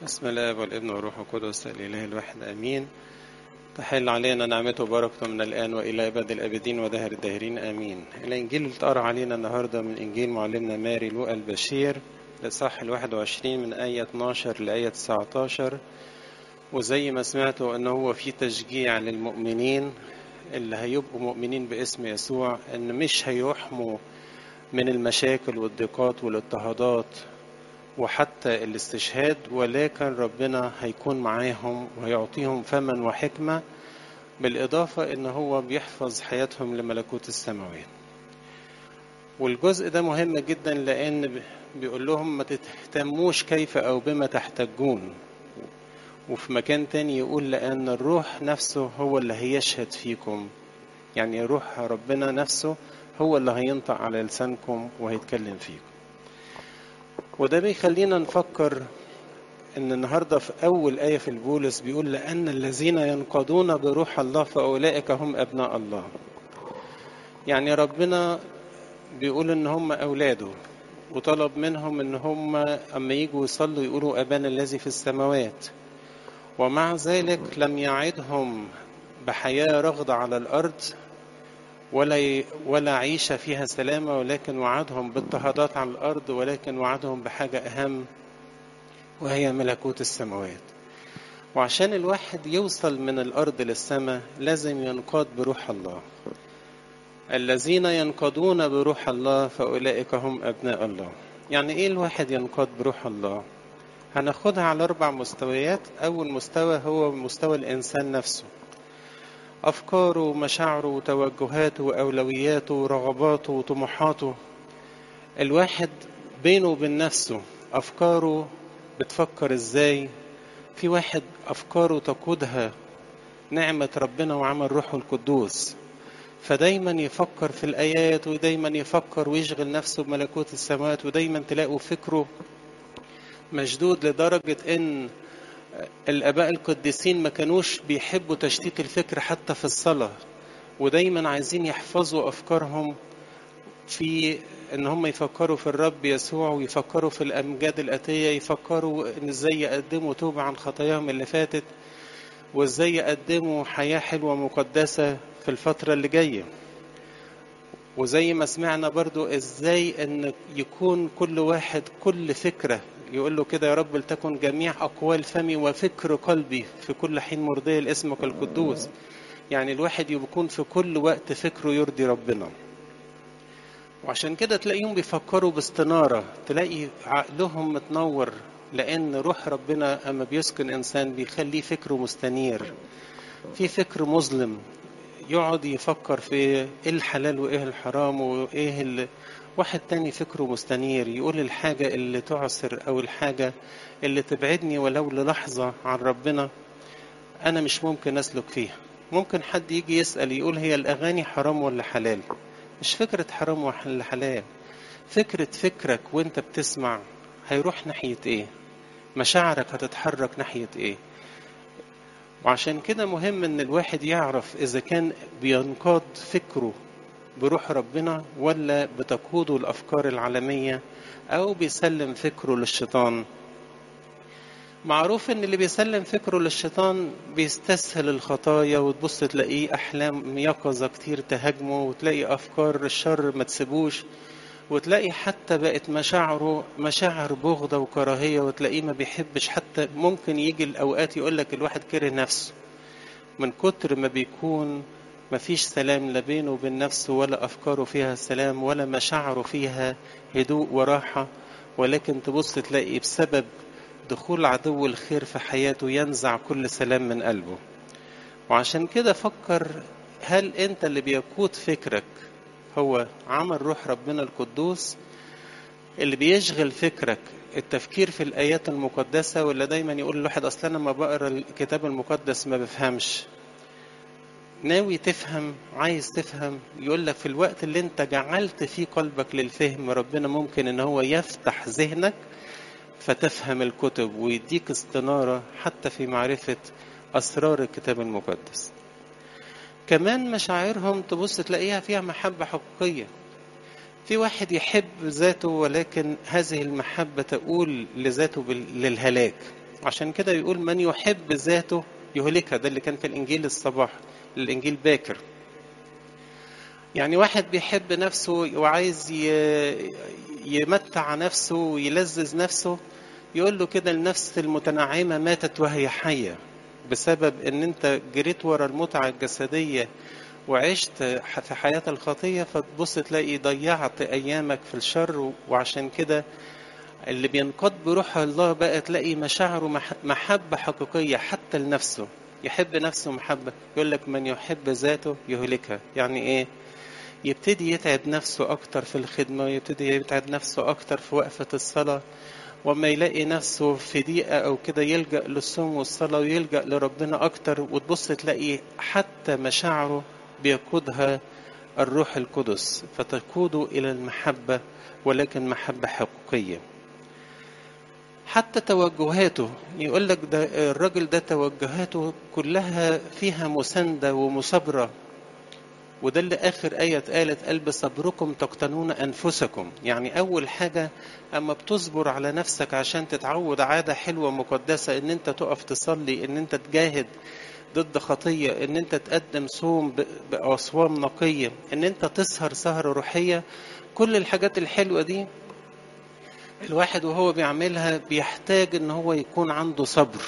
بسم الله والابن والروح القدس الإله الواحد آمين تحل علينا نعمته وبركته من الآن وإلى أبد الآبدين ودهر الداهرين آمين الإنجيل اللي اتقرأ علينا النهاردة من إنجيل معلمنا ماري لوقا البشير الإصحاح الواحد وعشرين من آية 12 لآية 19 وزي ما سمعتوا إن هو في تشجيع للمؤمنين اللي هيبقوا مؤمنين باسم يسوع إن مش هيحموا من المشاكل والضيقات والاضطهادات وحتى الاستشهاد ولكن ربنا هيكون معاهم وهيعطيهم فما وحكمة بالإضافة إن هو بيحفظ حياتهم لملكوت السماوات والجزء ده مهم جدا لأن بيقول لهم ما تهتموش كيف أو بما تحتجون وفي مكان تاني يقول لأن الروح نفسه هو اللي هيشهد فيكم يعني روح ربنا نفسه هو اللي هينطق على لسانكم وهيتكلم فيكم وده بيخلينا نفكر ان النهارده في اول ايه في البولس بيقول لان الذين ينقضون بروح الله فاولئك هم ابناء الله يعني ربنا بيقول ان هم اولاده وطلب منهم ان هم اما يجوا يصلوا يقولوا ابانا الذي في السماوات ومع ذلك لم يعدهم بحياه رغده على الارض ولا ولا عيشه فيها سلامه ولكن وعدهم باضطهادات على الارض ولكن وعدهم بحاجه اهم وهي ملكوت السماوات وعشان الواحد يوصل من الارض للسماء لازم ينقاد بروح الله الذين ينقضون بروح الله فاولئك هم ابناء الله يعني ايه الواحد ينقاد بروح الله هناخدها على اربع مستويات اول مستوى هو مستوى الانسان نفسه أفكاره ومشاعره وتوجهاته وأولوياته ورغباته وطموحاته الواحد بينه وبين نفسه أفكاره بتفكر إزاي في واحد أفكاره تقودها نعمة ربنا وعمل روحه القدوس فدايما يفكر في الآيات ودايما يفكر ويشغل نفسه بملكوت السماوات ودايما تلاقوا فكره مشدود لدرجة إن الآباء القديسين ما كانوش بيحبوا تشتيت الفكر حتى في الصلاة ودايما عايزين يحفظوا أفكارهم في إن هم يفكروا في الرب يسوع ويفكروا في الأمجاد الآتية يفكروا إن إزاي يقدموا توبة عن خطاياهم اللي فاتت وإزاي يقدموا حياة حلوة مقدسة في الفترة اللي جاية وزي ما سمعنا برضو إزاي إن يكون كل واحد كل فكرة يقول له كده يا رب لتكن جميع أقوال فمي وفكر قلبي في كل حين مرضية لاسمك القدوس يعني الواحد يكون في كل وقت فكره يرضي ربنا وعشان كده تلاقيهم بيفكروا باستنارة تلاقي عقلهم متنور لأن روح ربنا أما بيسكن إنسان بيخليه فكره مستنير في فكر مظلم يقعد يفكر في ايه الحلال وايه الحرام وايه اللي واحد تاني فكره مستنير يقول الحاجة اللي تعسر أو الحاجة اللي تبعدني ولو للحظة عن ربنا أنا مش ممكن أسلك فيها ممكن حد يجي يسأل يقول هي الأغاني حرام ولا حلال مش فكرة حرام ولا حلال فكرة فكرك وانت بتسمع هيروح ناحية ايه مشاعرك هتتحرك ناحية ايه وعشان كده مهم ان الواحد يعرف اذا كان بينقاد فكره بروح ربنا ولا بتقوده الافكار العالميه او بيسلم فكره للشيطان معروف ان اللي بيسلم فكره للشيطان بيستسهل الخطايا وتبص تلاقيه احلام يقظه كتير تهاجمه وتلاقي افكار الشر ما تسيبوش وتلاقي حتى بقت مشاعره مشاعر بغضة وكراهية وتلاقيه ما بيحبش حتى ممكن يجي الأوقات يقول لك الواحد كره نفسه من كتر ما بيكون ما فيش سلام لا بينه وبين نفسه ولا أفكاره فيها سلام ولا مشاعره فيها هدوء وراحة ولكن تبص تلاقي بسبب دخول عدو الخير في حياته ينزع كل سلام من قلبه وعشان كده فكر هل أنت اللي بيقود فكرك هو عمل روح ربنا القدوس اللي بيشغل فكرك التفكير في الآيات المقدسة ولا دايما يقول الواحد أصلا أنا لما بقرا الكتاب المقدس ما بفهمش ناوي تفهم عايز تفهم يقول لك في الوقت اللي انت جعلت فيه قلبك للفهم ربنا ممكن ان هو يفتح ذهنك فتفهم الكتب ويديك استنارة حتى في معرفة أسرار الكتاب المقدس كمان مشاعرهم تبص تلاقيها فيها محبة حقيقية في واحد يحب ذاته ولكن هذه المحبة تقول لذاته للهلاك عشان كده يقول من يحب ذاته يهلكها ده اللي كان في الانجيل الصباح الانجيل باكر يعني واحد بيحب نفسه وعايز يمتع نفسه ويلذذ نفسه يقول له كده النفس المتنعمة ماتت وهي حية بسبب ان انت جريت ورا المتعة الجسدية وعشت في حياة الخطية فتبص تلاقي ضيعت أيامك في الشر وعشان كده اللي بينقض بروح الله بقى تلاقي مشاعره محبة حقيقية حتى لنفسه يحب نفسه محبة يقول لك من يحب ذاته يهلكها يعني ايه يبتدي يتعب نفسه أكتر في الخدمة ويبتدي يتعب نفسه أكتر في وقفة الصلاة وما يلاقي نفسه في ضيقة أو كده يلجأ للصوم والصلاة ويلجأ لربنا أكتر وتبص تلاقي حتى مشاعره بيقودها الروح القدس فتقود إلى المحبة ولكن محبة حقيقية حتى توجهاته يقول لك ده الراجل ده توجهاته كلها فيها مساندة ومصابرة وده اللي آخر آية اتقالت قال بصبركم تقتنون أنفسكم يعني أول حاجة أما بتصبر على نفسك عشان تتعود عادة حلوة مقدسة إن أنت تقف تصلي إن أنت تجاهد ضد خطية إن أنت تقدم صوم بأصوام نقية إن أنت تسهر سهرة روحية كل الحاجات الحلوة دي الواحد وهو بيعملها بيحتاج إن هو يكون عنده صبر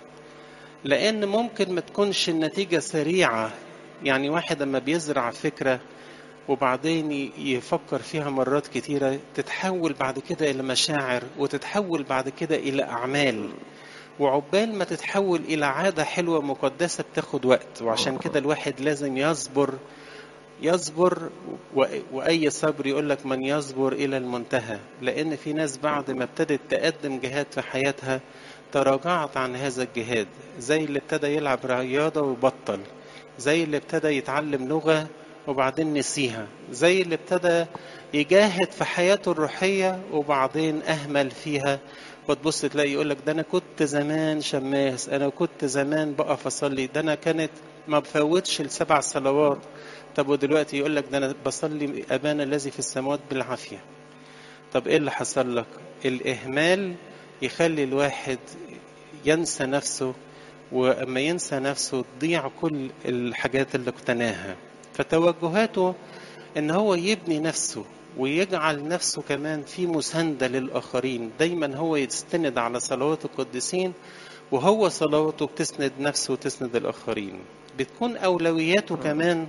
لأن ممكن ما تكونش النتيجة سريعة يعني واحد لما بيزرع فكرة وبعدين يفكر فيها مرات كتيرة تتحول بعد كده إلى مشاعر وتتحول بعد كده إلى أعمال وعقبال ما تتحول إلى عادة حلوة مقدسة بتاخد وقت وعشان كده الواحد لازم يصبر يصبر وأي صبر يقول لك من يصبر إلى المنتهى لأن في ناس بعد ما ابتدت تقدم جهاد في حياتها تراجعت عن هذا الجهاد زي اللي ابتدى يلعب رياضة وبطل زي اللي ابتدى يتعلم لغة وبعدين نسيها زي اللي ابتدى يجاهد في حياته الروحية وبعدين أهمل فيها وتبص تلاقي يقول لك ده أنا كنت زمان شماس أنا كنت زمان بقف أصلي ده أنا كانت ما بفوتش السبع صلوات طب ودلوقتي يقول لك ده أنا بصلي أبانا الذي في السماوات بالعافية طب إيه اللي حصل لك الإهمال يخلي الواحد ينسى نفسه واما ينسى نفسه تضيع كل الحاجات اللي اقتناها فتوجهاته ان هو يبني نفسه ويجعل نفسه كمان في مساندة للآخرين دايما هو يستند على صلوات القديسين وهو صلواته بتسند نفسه وتسند الآخرين بتكون أولوياته كمان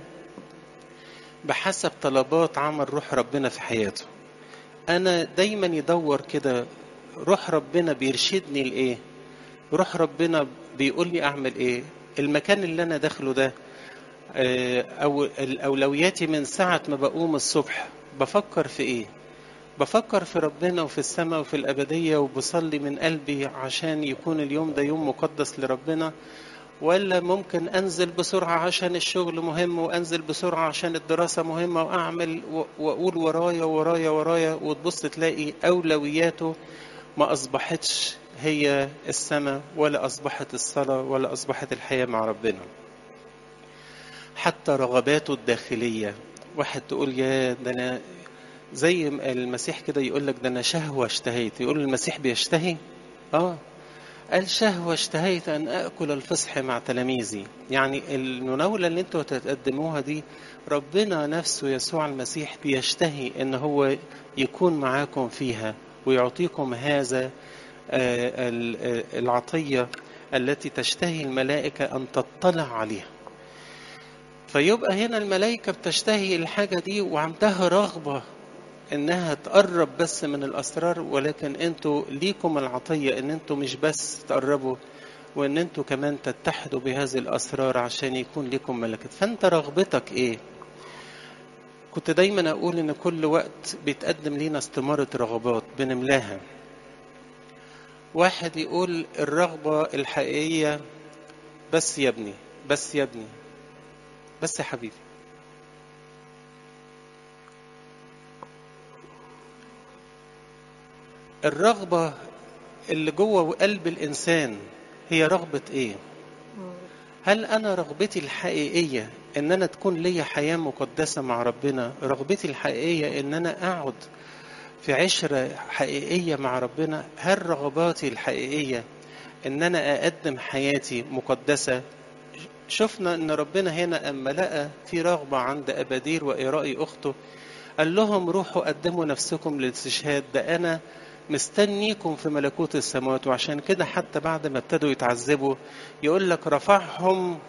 بحسب طلبات عمل روح ربنا في حياته أنا دايما يدور كده روح ربنا بيرشدني لإيه روح ربنا بيقول لي اعمل ايه المكان اللي انا داخله ده او الاولوياتي من ساعه ما بقوم الصبح بفكر في ايه بفكر في ربنا وفي السماء وفي الابديه وبصلي من قلبي عشان يكون اليوم ده يوم مقدس لربنا ولا ممكن انزل بسرعه عشان الشغل مهم وانزل بسرعه عشان الدراسه مهمه واعمل واقول ورايا ورايا ورايا وتبص تلاقي اولوياته ما اصبحتش هي السماء ولا أصبحت الصلاة ولا أصبحت الحياة مع ربنا حتى رغباته الداخلية واحد تقول يا ده أنا زي المسيح كده يقول لك ده أنا شهوة اشتهيت يقول المسيح بيشتهي آه قال شهوة اشتهيت أن أكل الفصح مع تلاميذي يعني المناولة اللي انتوا هتقدموها دي ربنا نفسه يسوع المسيح بيشتهي ان هو يكون معاكم فيها ويعطيكم هذا العطية التي تشتهي الملائكة أن تطلع عليها فيبقى هنا الملائكة بتشتهي الحاجة دي وعندها رغبة انها تقرب بس من الاسرار ولكن انتوا ليكم العطية ان انتوا مش بس تقربوا وان انتوا كمان تتحدوا بهذه الاسرار عشان يكون لكم ملكة فانت رغبتك ايه كنت دايما اقول ان كل وقت بيتقدم لينا استمارة رغبات بنملاها واحد يقول الرغبة الحقيقية بس يا ابني بس يا ابني بس يا حبيبي الرغبة اللي جوه قلب الإنسان هي رغبة إيه؟ هل أنا رغبتي الحقيقية إن أنا تكون ليا حياة مقدسة مع ربنا؟ رغبتي الحقيقية إن أنا أقعد في عشرة حقيقية مع ربنا؟ هل رغباتي الحقيقية ان انا اقدم حياتي مقدسة شفنا ان ربنا هنا اما لقى في رغبة عند ابادير وإيرائي اخته قال لهم روحوا قدموا نفسكم للاستشهاد ده انا مستنيكم في ملكوت السماوات وعشان كده حتى بعد ما ابتدوا يتعذبوا يقول لك رفعهم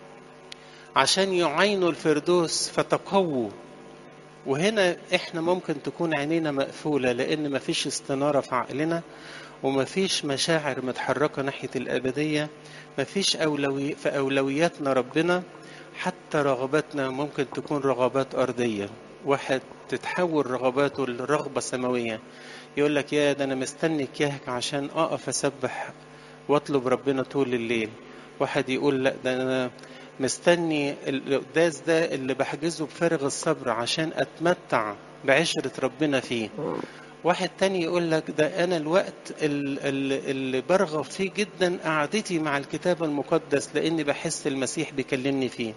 عشان يعينوا الفردوس فتقووا وهنا احنا ممكن تكون عينينا مقفولة لان مفيش استنارة في عقلنا ومفيش مشاعر متحركة ناحية الأبدية مفيش أولوي في أولوياتنا ربنا حتى رغباتنا ممكن تكون رغبات أرضية واحد تتحول رغباته لرغبة سماوية يقول لك يا ده أنا مستني كيهك عشان أقف أسبح وأطلب ربنا طول الليل واحد يقول لا ده أنا مستني القداس ده اللي بحجزه بفارغ الصبر عشان أتمتع بعشرة ربنا فيه واحد تاني يقول لك ده أنا الوقت اللي برغب فيه جدا قعدتي مع الكتاب المقدس لأني بحس المسيح بيكلمني فيه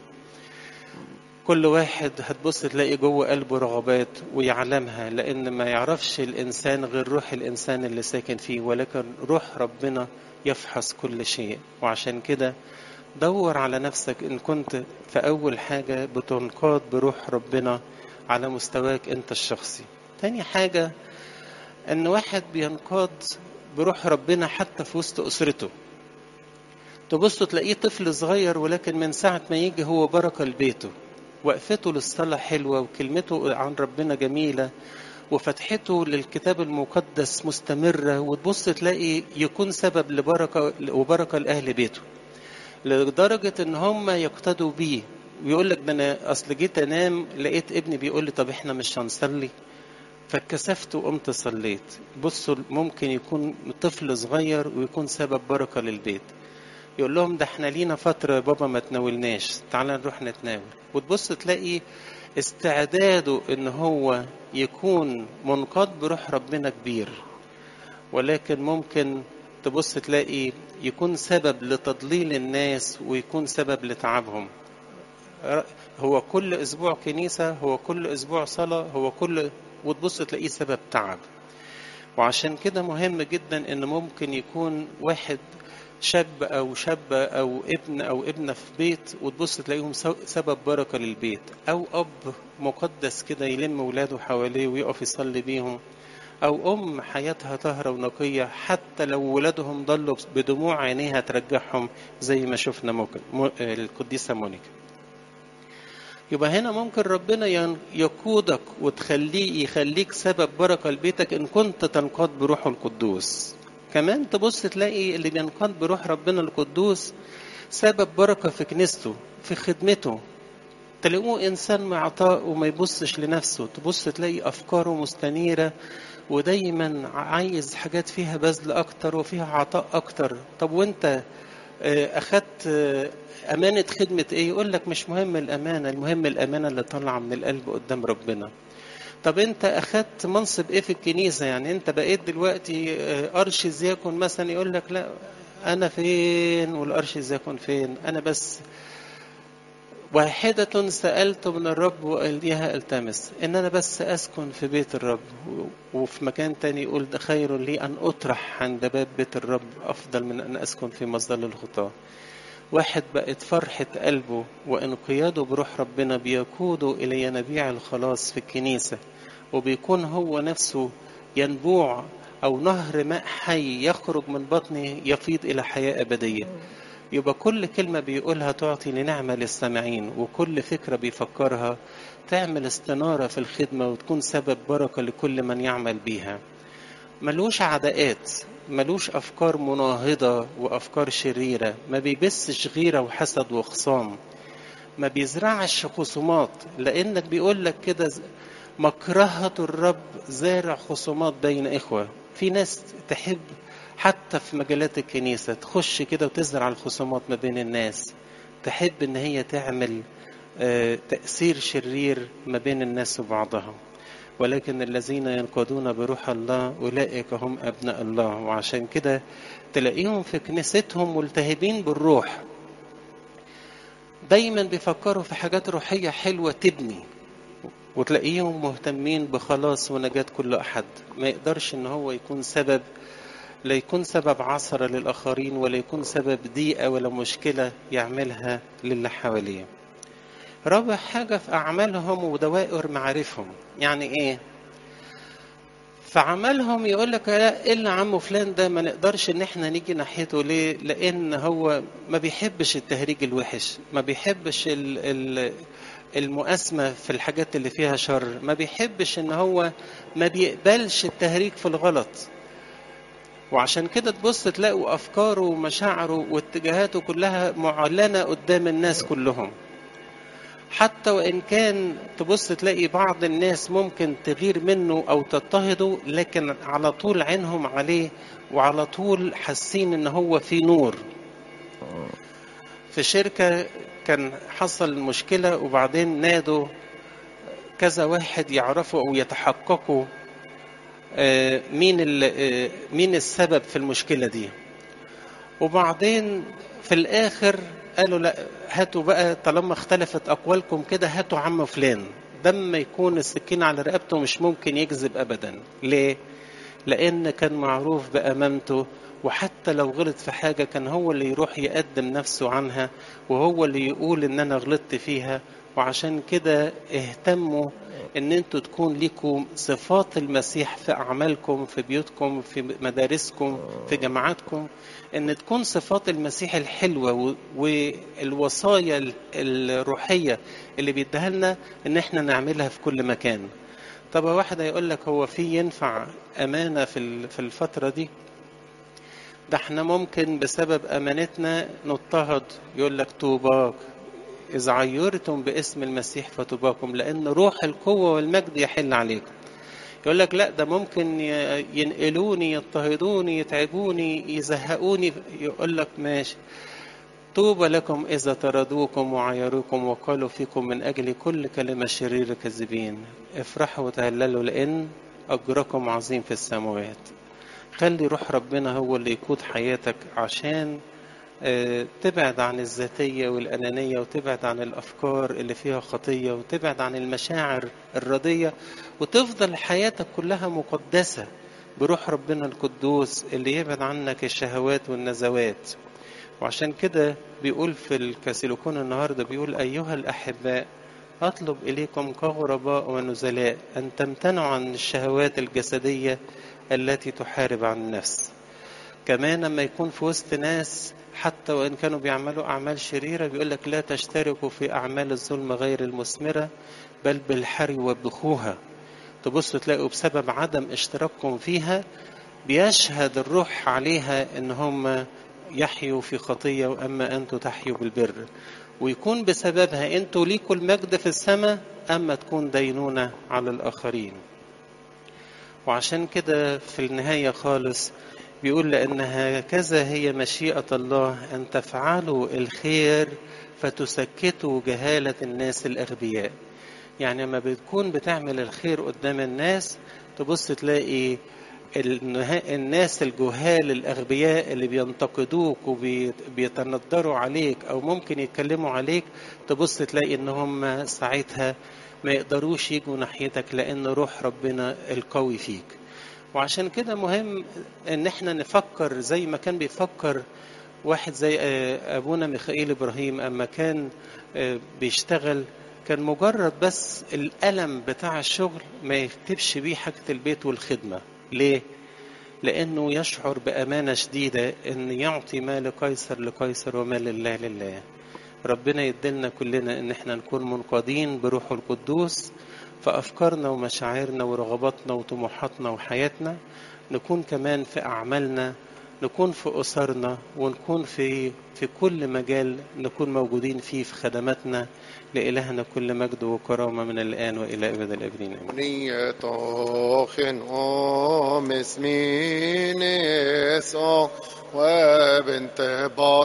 كل واحد هتبص تلاقي جوه قلبه رغبات ويعلمها لأن ما يعرفش الإنسان غير روح الإنسان اللي ساكن فيه ولكن روح ربنا يفحص كل شيء وعشان كده دور على نفسك إن كنت في أول حاجة بتنقاد بروح ربنا على مستواك أنت الشخصي تاني حاجة ان واحد بينقاد بروح ربنا حتى في وسط اسرته تبص تلاقيه طفل صغير ولكن من ساعة ما يجي هو بركة لبيته وقفته للصلاة حلوة وكلمته عن ربنا جميلة وفتحته للكتاب المقدس مستمرة وتبص تلاقي يكون سبب لبركة وبركة لأهل بيته لدرجة إن هم يقتدوا بيه ويقول لك ده أنا أصل جيت أنام لقيت ابني بيقول لي طب إحنا مش هنصلي فاتكسفت وقمت صليت بصوا ممكن يكون طفل صغير ويكون سبب بركة للبيت يقول لهم ده احنا لينا فترة بابا ما تناولناش تعالى نروح نتناول وتبص تلاقي استعداده ان هو يكون منقاد بروح ربنا كبير ولكن ممكن تبص تلاقي يكون سبب لتضليل الناس ويكون سبب لتعبهم هو كل اسبوع كنيسة هو كل اسبوع صلاة هو كل وتبص تلاقيه سبب تعب وعشان كده مهم جدا ان ممكن يكون واحد شاب او شابة او ابن او ابنة في بيت وتبص تلاقيهم سبب بركة للبيت او اب مقدس كده يلم ولاده حواليه ويقف يصلي بيهم او ام حياتها طاهرة ونقية حتى لو ولادهم ضلوا بدموع عينيها ترجعهم زي ما شفنا ممكن القديسة مونيكا يبقى هنا ممكن ربنا يقودك وتخليه يخليك سبب بركة لبيتك إن كنت تنقاد بروحه القدوس كمان تبص تلاقي اللي بينقاد بروح ربنا القدوس سبب بركة في كنيسته في خدمته تلاقوه إنسان معطاء وما يبصش لنفسه تبص تلاقي أفكاره مستنيرة ودايما عايز حاجات فيها بذل أكتر وفيها عطاء أكتر طب وأنت أخدت أمانة خدمة إيه؟ يقول لك مش مهم الأمانة، المهم الأمانة اللي طالعة من القلب قدام ربنا. طب أنت أخدت منصب إيه في الكنيسة؟ يعني أنت بقيت دلوقتي أرش زيكون مثلا يقول لك لا أنا فين والأرش زيكون فين؟ أنا بس واحدة سألت من الرب وإياها التمس إن أنا بس أسكن في بيت الرب وفي مكان تاني يقول ده خير لي أن أطرح عند باب بيت الرب أفضل من أن أسكن في مظل الخطاة واحد بقت فرحة قلبه وانقياده بروح ربنا بيقوده إلى ينابيع الخلاص في الكنيسة وبيكون هو نفسه ينبوع أو نهر ماء حي يخرج من بطنه يفيض إلى حياة أبدية يبقى كل كلمة بيقولها تعطي لنعمة للسامعين وكل فكرة بيفكرها تعمل استنارة في الخدمة وتكون سبب بركة لكل من يعمل بيها ملوش عداءات ملوش أفكار مناهضة وأفكار شريرة ما بيبسش غيرة وحسد وخصام ما بيزرعش خصومات لأنك بيقول لك كده مكرهة الرب زارع خصومات بين إخوة في ناس تحب حتى في مجالات الكنيسة تخش كده وتزرع الخصومات ما بين الناس تحب ان هي تعمل تأثير شرير ما بين الناس وبعضها ولكن الذين ينقادون بروح الله أولئك هم أبناء الله وعشان كده تلاقيهم في كنيستهم ملتهبين بالروح دايما بيفكروا في حاجات روحية حلوة تبني وتلاقيهم مهتمين بخلاص ونجاة كل أحد ما يقدرش إن هو يكون سبب لا يكون سبب عثرة للآخرين ولا يكون سبب ضيقة ولا مشكلة يعملها للي حواليه رابع حاجة في أعمالهم ودوائر معارفهم يعني إيه؟ في عملهم يقول لك لا إلا عمو فلان ده ما نقدرش إن إحنا نيجي ناحيته ليه؟ لأن هو ما بيحبش التهريج الوحش، ما بيحبش ال ال المقاسمة في الحاجات اللي فيها شر، ما بيحبش إن هو ما بيقبلش التهريج في الغلط. وعشان كده تبص تلاقوا أفكاره ومشاعره واتجاهاته كلها معلنة قدام الناس كلهم. حتى وإن كان تبص تلاقي بعض الناس ممكن تغير منه أو تضطهده لكن على طول عينهم عليه وعلى طول حاسين إن هو في نور في شركة كان حصل مشكلة وبعدين نادوا كذا واحد يعرفوا أو يتحققوا مين مين السبب في المشكلة دي وبعدين في الآخر قالوا لا هاتوا بقى طالما اختلفت اقوالكم كده هاتوا عم فلان ده ما يكون السكين على رقبته مش ممكن يكذب ابدا ليه لان كان معروف بامانته وحتى لو غلط في حاجه كان هو اللي يروح يقدم نفسه عنها وهو اللي يقول ان انا غلطت فيها وعشان كده اهتموا ان انتوا تكون ليكم صفات المسيح في اعمالكم في بيوتكم في مدارسكم في جامعاتكم ان تكون صفات المسيح الحلوه والوصايا الروحيه اللي بيديها لنا ان احنا نعملها في كل مكان طب واحد هيقول لك هو في ينفع امانه في في الفتره دي ده احنا ممكن بسبب امانتنا نضطهد يقول لك طوباك إذا عيرتم باسم المسيح فتباكم لأن روح القوة والمجد يحل عليكم يقول لك لا ده ممكن ينقلوني يضطهدوني يتعبوني يزهقوني يقول لك ماشي طوبى لكم إذا طردوكم وعيروكم وقالوا فيكم من أجل كل كلمة شريرة كذبين افرحوا وتهللوا لأن أجركم عظيم في السماوات خلي روح ربنا هو اللي يقود حياتك عشان تبعد عن الذاتية والأنانية وتبعد عن الأفكار اللي فيها خطية وتبعد عن المشاعر الردية وتفضل حياتك كلها مقدسة بروح ربنا القدوس اللي يبعد عنك الشهوات والنزوات وعشان كده بيقول في الكاسيلوكون النهاردة بيقول أيها الأحباء أطلب إليكم كغرباء ونزلاء أن تمتنعوا عن الشهوات الجسدية التي تحارب عن النفس كمان لما يكون في وسط ناس حتى وإن كانوا بيعملوا أعمال شريرة بيقول لك لا تشتركوا في أعمال الظلم غير المثمرة بل بالحري وبخوها تبص تلاقوا بسبب عدم اشتراككم فيها بيشهد الروح عليها إن هم يحيوا في خطية وأما أنتوا تحيوا بالبر ويكون بسببها أنتوا ليكوا المجد في السماء أما تكون دينونة على الآخرين وعشان كده في النهاية خالص بيقول لأن هكذا هي مشيئة الله أن تفعلوا الخير فتسكتوا جهالة الناس الأغبياء يعني لما بتكون بتعمل الخير قدام الناس تبص تلاقي الناس الجهال الأغبياء اللي بينتقدوك وبيتندروا عليك أو ممكن يتكلموا عليك تبص تلاقي إن هم ساعتها ما يقدروش يجوا ناحيتك لأن روح ربنا القوي فيك وعشان كده مهم ان احنا نفكر زي ما كان بيفكر واحد زي ابونا ميخائيل ابراهيم اما كان بيشتغل كان مجرد بس الالم بتاع الشغل ما يكتبش بيه حاجه البيت والخدمه ليه لانه يشعر بامانه شديده ان يعطي ما لقيصر لقيصر وما لله لله ربنا يدلنا كلنا ان احنا نكون منقادين بروحه القدوس فأفكارنا ومشاعرنا ورغباتنا وطموحاتنا وحياتنا نكون كمان في أعمالنا نكون في أسرنا ونكون في في كل مجال نكون موجودين فيه في خدماتنا لإلهنا كل مجد وكرامة من الآن وإلى أبد الآبدين آمين. نيتوخن أم اسمين وبنت